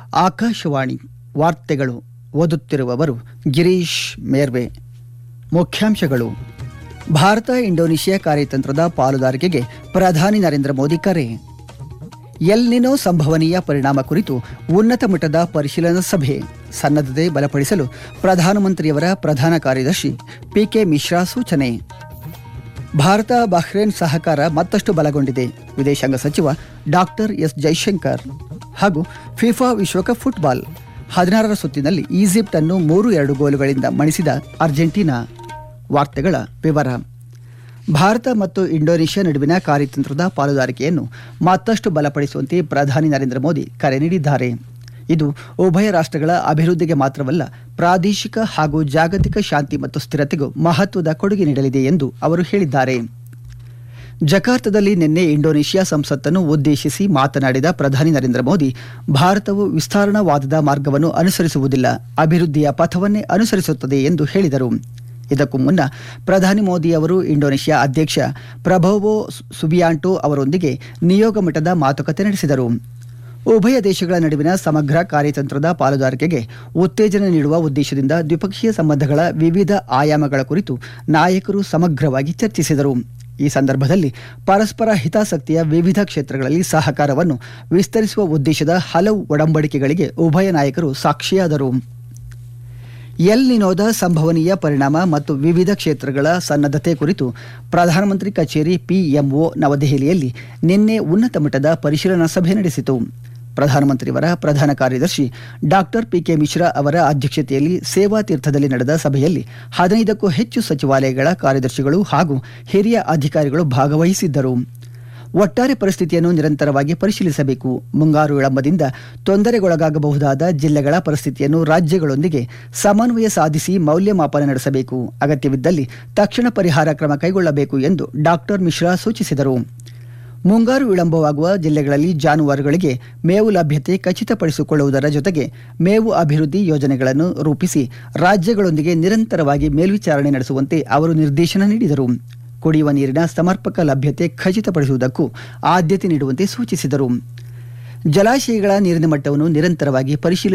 ಆಕಾಶವಾಣಿ ವಾರ್ತೆಗಳು ಓದುತ್ತಿರುವವರು ಗಿರೀಶ್ ಮೇರ್ವೆ ಮುಖ್ಯಾಂಶಗಳು ಭಾರತ ಇಂಡೋನೇಷ್ಯಾ ಕಾರ್ಯತಂತ್ರದ ಪಾಲುದಾರಿಕೆಗೆ ಪ್ರಧಾನಿ ನರೇಂದ್ರ ಮೋದಿ ಕರೆ ಎಲ್ ನಿನೋ ಸಂಭವನೀಯ ಪರಿಣಾಮ ಕುರಿತು ಉನ್ನತ ಮಟ್ಟದ ಪರಿಶೀಲನಾ ಸಭೆ ಸನ್ನದ್ಧತೆ ಬಲಪಡಿಸಲು ಪ್ರಧಾನಮಂತ್ರಿಯವರ ಪ್ರಧಾನ ಕಾರ್ಯದರ್ಶಿ ಪಿಕೆ ಮಿಶ್ರಾ ಸೂಚನೆ ಭಾರತ ಬಹ್ರೇನ್ ಸಹಕಾರ ಮತ್ತಷ್ಟು ಬಲಗೊಂಡಿದೆ ವಿದೇಶಾಂಗ ಸಚಿವ ಡಾಕ್ಟರ್ ಎಸ್ ಜೈಶಂಕರ್ ಹಾಗೂ ಫಿಫಾ ವಿಶ್ವಕಪ್ ಫುಟ್ಬಾಲ್ ಹದಿನಾರರ ಸುತ್ತಿನಲ್ಲಿ ಈಜಿಪ್ಟ್ ಅನ್ನು ಮೂರು ಎರಡು ಗೋಲುಗಳಿಂದ ಮಣಿಸಿದ ಅರ್ಜೆಂಟೀನಾ ವಾರ್ತೆಗಳ ವಿವರ ಭಾರತ ಮತ್ತು ಇಂಡೋನೇಷ್ಯಾ ನಡುವಿನ ಕಾರ್ಯತಂತ್ರದ ಪಾಲುದಾರಿಕೆಯನ್ನು ಮತ್ತಷ್ಟು ಬಲಪಡಿಸುವಂತೆ ಪ್ರಧಾನಿ ನರೇಂದ್ರ ಮೋದಿ ಕರೆ ನೀಡಿದ್ದಾರೆ ಇದು ಉಭಯ ರಾಷ್ಟ್ರಗಳ ಅಭಿವೃದ್ಧಿಗೆ ಮಾತ್ರವಲ್ಲ ಪ್ರಾದೇಶಿಕ ಹಾಗೂ ಜಾಗತಿಕ ಶಾಂತಿ ಮತ್ತು ಸ್ಥಿರತೆಗೂ ಮಹತ್ವದ ಕೊಡುಗೆ ನೀಡಲಿದೆ ಎಂದು ಅವರು ಹೇಳಿದ್ದಾರೆ ಜಕಾರ್ತದಲ್ಲಿ ನಿನ್ನೆ ಇಂಡೋನೇಷ್ಯಾ ಸಂಸತ್ತನ್ನು ಉದ್ದೇಶಿಸಿ ಮಾತನಾಡಿದ ಪ್ರಧಾನಿ ನರೇಂದ್ರ ಮೋದಿ ಭಾರತವು ವಿಸ್ತರಣಾವಾದದ ಮಾರ್ಗವನ್ನು ಅನುಸರಿಸುವುದಿಲ್ಲ ಅಭಿವೃದ್ಧಿಯ ಪಥವನ್ನೇ ಅನುಸರಿಸುತ್ತದೆ ಎಂದು ಹೇಳಿದರು ಇದಕ್ಕೂ ಮುನ್ನ ಪ್ರಧಾನಿ ಮೋದಿ ಅವರು ಇಂಡೋನೇಷ್ಯಾ ಅಧ್ಯಕ್ಷ ಪ್ರಭೋವೋ ಸುಬಿಯಾಂಟೋ ಅವರೊಂದಿಗೆ ನಿಯೋಗ ಮಟ್ಟದ ಮಾತುಕತೆ ನಡೆಸಿದರು ಉಭಯ ದೇಶಗಳ ನಡುವಿನ ಸಮಗ್ರ ಕಾರ್ಯತಂತ್ರದ ಪಾಲುದಾರಿಕೆಗೆ ಉತ್ತೇಜನ ನೀಡುವ ಉದ್ದೇಶದಿಂದ ದ್ವಿಪಕ್ಷೀಯ ಸಂಬಂಧಗಳ ವಿವಿಧ ಆಯಾಮಗಳ ಕುರಿತು ನಾಯಕರು ಸಮಗ್ರವಾಗಿ ಚರ್ಚಿಸಿದರು ಈ ಸಂದರ್ಭದಲ್ಲಿ ಪರಸ್ಪರ ಹಿತಾಸಕ್ತಿಯ ವಿವಿಧ ಕ್ಷೇತ್ರಗಳಲ್ಲಿ ಸಹಕಾರವನ್ನು ವಿಸ್ತರಿಸುವ ಉದ್ದೇಶದ ಹಲವು ಒಡಂಬಡಿಕೆಗಳಿಗೆ ಉಭಯ ನಾಯಕರು ಸಾಕ್ಷಿಯಾದರು ಎಲ್ ನಿನೋದ ಸಂಭವನೀಯ ಪರಿಣಾಮ ಮತ್ತು ವಿವಿಧ ಕ್ಷೇತ್ರಗಳ ಸನ್ನದ್ಧತೆ ಕುರಿತು ಪ್ರಧಾನಮಂತ್ರಿ ಕಚೇರಿ ಪಿಎಂಒ ನವದೆಹಲಿಯಲ್ಲಿ ನಿನ್ನೆ ಉನ್ನತ ಮಟ್ಟದ ಪರಿಶೀಲನಾ ಸಭೆ ನಡೆಸಿತು ಪ್ರಧಾನಮಂತ್ರಿಯವರ ಪ್ರಧಾನ ಕಾರ್ಯದರ್ಶಿ ಡಾಕ್ಟರ್ ಪಿಕೆ ಮಿಶ್ರಾ ಅವರ ಅಧ್ಯಕ್ಷತೆಯಲ್ಲಿ ಸೇವಾ ತೀರ್ಥದಲ್ಲಿ ನಡೆದ ಸಭೆಯಲ್ಲಿ ಹದಿನೈದಕ್ಕೂ ಹೆಚ್ಚು ಸಚಿವಾಲಯಗಳ ಕಾರ್ಯದರ್ಶಿಗಳು ಹಾಗೂ ಹಿರಿಯ ಅಧಿಕಾರಿಗಳು ಭಾಗವಹಿಸಿದ್ದರು ಒಟ್ಟಾರೆ ಪರಿಸ್ಥಿತಿಯನ್ನು ನಿರಂತರವಾಗಿ ಪರಿಶೀಲಿಸಬೇಕು ಮುಂಗಾರು ವಿಳಂಬದಿಂದ ತೊಂದರೆಗೊಳಗಾಗಬಹುದಾದ ಜಿಲ್ಲೆಗಳ ಪರಿಸ್ಥಿತಿಯನ್ನು ರಾಜ್ಯಗಳೊಂದಿಗೆ ಸಮನ್ವಯ ಸಾಧಿಸಿ ಮೌಲ್ಯಮಾಪನ ನಡೆಸಬೇಕು ಅಗತ್ಯವಿದ್ದಲ್ಲಿ ತಕ್ಷಣ ಪರಿಹಾರ ಕ್ರಮ ಕೈಗೊಳ್ಳಬೇಕು ಎಂದು ಡಾಕ್ಟರ್ ಮಿಶ್ರಾ ಸೂಚಿಸಿದರು ಮುಂಗಾರು ವಿಳಂಬವಾಗುವ ಜಿಲ್ಲೆಗಳಲ್ಲಿ ಜಾನುವಾರುಗಳಿಗೆ ಮೇವು ಲಭ್ಯತೆ ಖಚಿತಪಡಿಸಿಕೊಳ್ಳುವುದರ ಜೊತೆಗೆ ಮೇವು ಅಭಿವೃದ್ಧಿ ಯೋಜನೆಗಳನ್ನು ರೂಪಿಸಿ ರಾಜ್ಯಗಳೊಂದಿಗೆ ನಿರಂತರವಾಗಿ ಮೇಲ್ವಿಚಾರಣೆ ನಡೆಸುವಂತೆ ಅವರು ನಿರ್ದೇಶನ ನೀಡಿದರು ಕುಡಿಯುವ ನೀರಿನ ಸಮರ್ಪಕ ಲಭ್ಯತೆ ಖಚಿತಪಡಿಸುವುದಕ್ಕೂ ಆದ್ಯತೆ ನೀಡುವಂತೆ ಸೂಚಿಸಿದರು ಜಲಾಶಯಗಳ ನೀರಿನ ಮಟ್ಟವನ್ನು ನಿರಂತರವಾಗಿ ಪರಿಶೀಲಿಸಿ